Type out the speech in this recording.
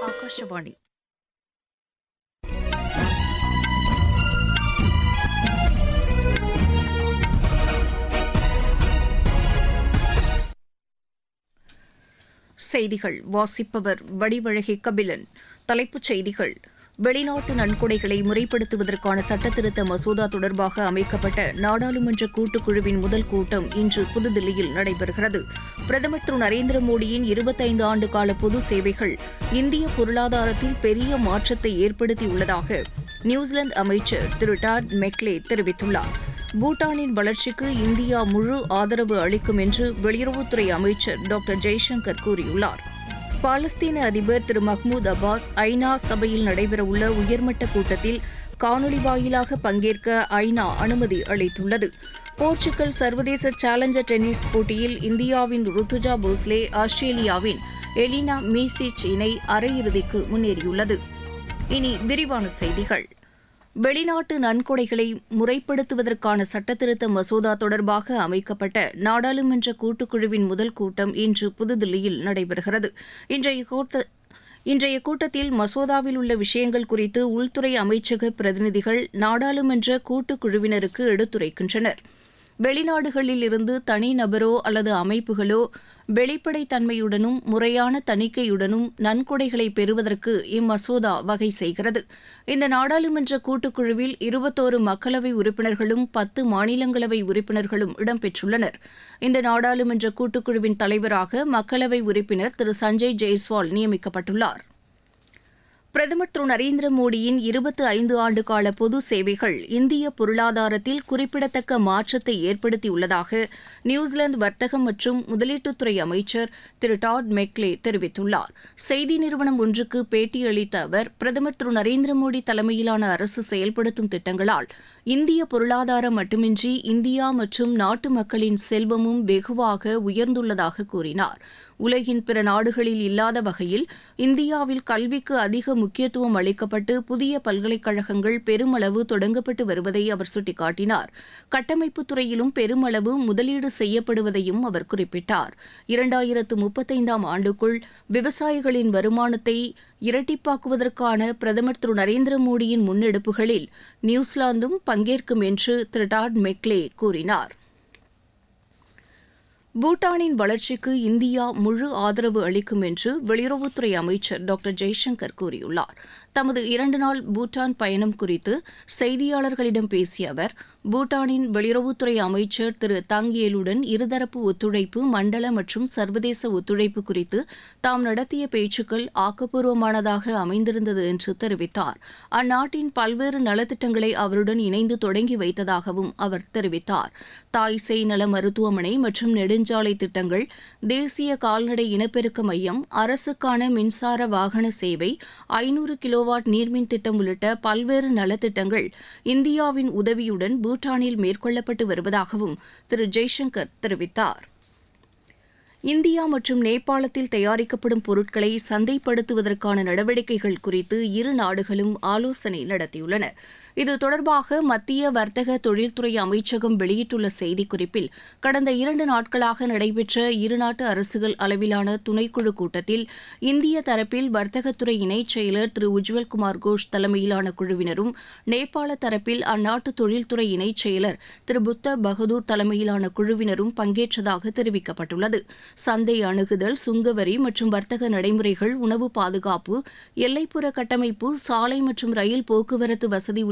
ಆಕಾಶವಾಣಿ செய்திகள் வாசிப்பவர் வடிவழகி கபிலன் தலைப்புச் செய்திகள் வெளிநாட்டு நன்கொடைகளை முறைப்படுத்துவதற்கான சட்டத்திருத்த மசோதா தொடர்பாக அமைக்கப்பட்ட நாடாளுமன்ற கூட்டுக்குழுவின் முதல் கூட்டம் இன்று புதுதில்லியில் நடைபெறுகிறது பிரதமர் திரு நரேந்திர மோடியின் இருபத்தைந்து ஆண்டு கால பொது சேவைகள் இந்திய பொருளாதாரத்தில் பெரிய மாற்றத்தை ஏற்படுத்தியுள்ளதாக நியூசிலாந்து அமைச்சர் திரு டாட் மெக்லே தெரிவித்துள்ளார் பூட்டானின் வளர்ச்சிக்கு இந்தியா முழு ஆதரவு அளிக்கும் என்று வெளியுறவுத்துறை அமைச்சர் டாக்டர் ஜெய்சங்கர் கூறியுள்ளார் பாலஸ்தீன அதிபர் திரு மஹ்மூத் அப்பாஸ் ஐநா சபையில் நடைபெறவுள்ள உயர்மட்ட கூட்டத்தில் காணொலி வாயிலாக பங்கேற்க ஐநா அனுமதி அளித்துள்ளது போர்ச்சுகல் சர்வதேச சேலஞ்சர் டென்னிஸ் போட்டியில் இந்தியாவின் ருத்துஜா போஸ்லே ஆஸ்திரேலியாவின் எலினா மீசிச் இணை அரையிறுதிக்கு முன்னேறியுள்ளது இனி விரிவான செய்திகள் வெளிநாட்டு நன்கொடைகளை முறைப்படுத்துவதற்கான சட்டத்திருத்த மசோதா தொடர்பாக அமைக்கப்பட்ட நாடாளுமன்ற கூட்டுக்குழுவின் முதல் கூட்டம் இன்று புதுதில்லியில் நடைபெறுகிறது இன்றைய கூட்ட இன்றைய கூட்டத்தில் மசோதாவில் உள்ள விஷயங்கள் குறித்து உள்துறை அமைச்சக பிரதிநிதிகள் நாடாளுமன்ற கூட்டுக்குழுவினருக்கு எடுத்துரைக்கின்றனர் வெளிநாடுகளில் இருந்து தனிநபரோ அல்லது அமைப்புகளோ வெளிப்படைத்தன்மையுடனும் முறையான தணிக்கையுடனும் நன்கொடைகளை பெறுவதற்கு இம்மசோதா வகை செய்கிறது இந்த நாடாளுமன்ற கூட்டுக்குழுவில் இருபத்தோரு மக்களவை உறுப்பினர்களும் பத்து மாநிலங்களவை உறுப்பினர்களும் இடம்பெற்றுள்ளனர் இந்த நாடாளுமன்ற கூட்டுக்குழுவின் தலைவராக மக்களவை உறுப்பினர் திரு சஞ்சய் ஜெய்ஸ்வால் நியமிக்கப்பட்டுள்ளார் பிரதமர் திரு நரேந்திர மோடியின் இருபத்து ஐந்து ஆண்டு கால பொது சேவைகள் இந்திய பொருளாதாரத்தில் குறிப்பிடத்தக்க மாற்றத்தை ஏற்படுத்தியுள்ளதாக நியூசிலாந்து வர்த்தகம் மற்றும் முதலீட்டுத்துறை அமைச்சர் திரு டாட் மெக்லே தெரிவித்துள்ளார் செய்தி நிறுவனம் ஒன்றுக்கு பேட்டியளித்த அவர் பிரதமர் திரு நரேந்திர மோடி தலைமையிலான அரசு செயல்படுத்தும் திட்டங்களால் இந்திய பொருளாதாரம் மட்டுமின்றி இந்தியா மற்றும் நாட்டு மக்களின் செல்வமும் வெகுவாக உயர்ந்துள்ளதாக கூறினார் உலகின் பிற நாடுகளில் இல்லாத வகையில் இந்தியாவில் கல்விக்கு அதிக முக்கியத்துவம் அளிக்கப்பட்டு புதிய பல்கலைக்கழகங்கள் பெருமளவு தொடங்கப்பட்டு வருவதை அவர் சுட்டிக்காட்டினார் கட்டமைப்புத் துறையிலும் பெருமளவு முதலீடு செய்யப்படுவதையும் அவர் குறிப்பிட்டார் இரண்டாயிரத்து முப்பத்தைந்தாம் ஆண்டுக்குள் விவசாயிகளின் வருமானத்தை இரட்டிப்பாக்குவதற்கான பிரதமர் திரு நரேந்திர மோடியின் முன்னெடுப்புகளில் நியூசிலாந்தும் பங்கேற்கும் என்று திரு டாட் மெக்லே கூறினார் பூட்டானின் வளர்ச்சிக்கு இந்தியா முழு ஆதரவு அளிக்கும் என்று வெளியுறவுத்துறை அமைச்சர் டாக்டர் ஜெய்சங்கர் கூறியுள்ளார் தமது இரண்டு நாள் பூட்டான் பயணம் குறித்து செய்தியாளர்களிடம் பேசிய அவர் பூட்டானின் வெளியுறவுத்துறை அமைச்சர் திரு தங்கேலுடன் இருதரப்பு ஒத்துழைப்பு மண்டல மற்றும் சர்வதேச ஒத்துழைப்பு குறித்து தாம் நடத்திய பேச்சுக்கள் ஆக்கப்பூர்வமானதாக அமைந்திருந்தது என்று தெரிவித்தார் அந்நாட்டின் பல்வேறு நலத்திட்டங்களை அவருடன் இணைந்து தொடங்கி வைத்ததாகவும் அவர் தெரிவித்தார் தாய்சேய் நல மருத்துவமனை மற்றும் நெடுஞ்சாலை திட்டங்கள் தேசிய கால்நடை இனப்பெருக்க மையம் அரசுக்கான மின்சார வாகன சேவை ஐநூறு கிலோவாட் நீர்மின் திட்டம் உள்ளிட்ட பல்வேறு நலத்திட்டங்கள் இந்தியாவின் உதவியுடன் பூட்டானில் மேற்கொள்ளப்பட்டு வருவதாகவும் திரு ஜெய்சங்கர் தெரிவித்தார் இந்தியா மற்றும் நேபாளத்தில் தயாரிக்கப்படும் பொருட்களை சந்தைப்படுத்துவதற்கான நடவடிக்கைகள் குறித்து இரு நாடுகளும் ஆலோசனை நடத்தியுள்ளன இது தொடர்பாக மத்திய வர்த்தக தொழில்துறை அமைச்சகம் வெளியிட்டுள்ள செய்திக்குறிப்பில் கடந்த இரண்டு நாட்களாக நடைபெற்ற இருநாட்டு அரசுகள் அளவிலான துணைக்குழு கூட்டத்தில் இந்திய தரப்பில் வர்த்தகத்துறை இணைச் செயலர் திரு உஜ்வல்குமார் கோஷ் தலைமையிலான குழுவினரும் நேபாள தரப்பில் அந்நாட்டு தொழில்துறை இணைச் செயலர் திரு புத்த பகதூர் தலைமையிலான குழுவினரும் பங்கேற்றதாக தெரிவிக்கப்பட்டுள்ளது சந்தை அணுகுதல் சுங்கவரி மற்றும் வர்த்தக நடைமுறைகள் உணவு பாதுகாப்பு எல்லைப்புற கட்டமைப்பு சாலை மற்றும் ரயில் போக்குவரத்து வசதி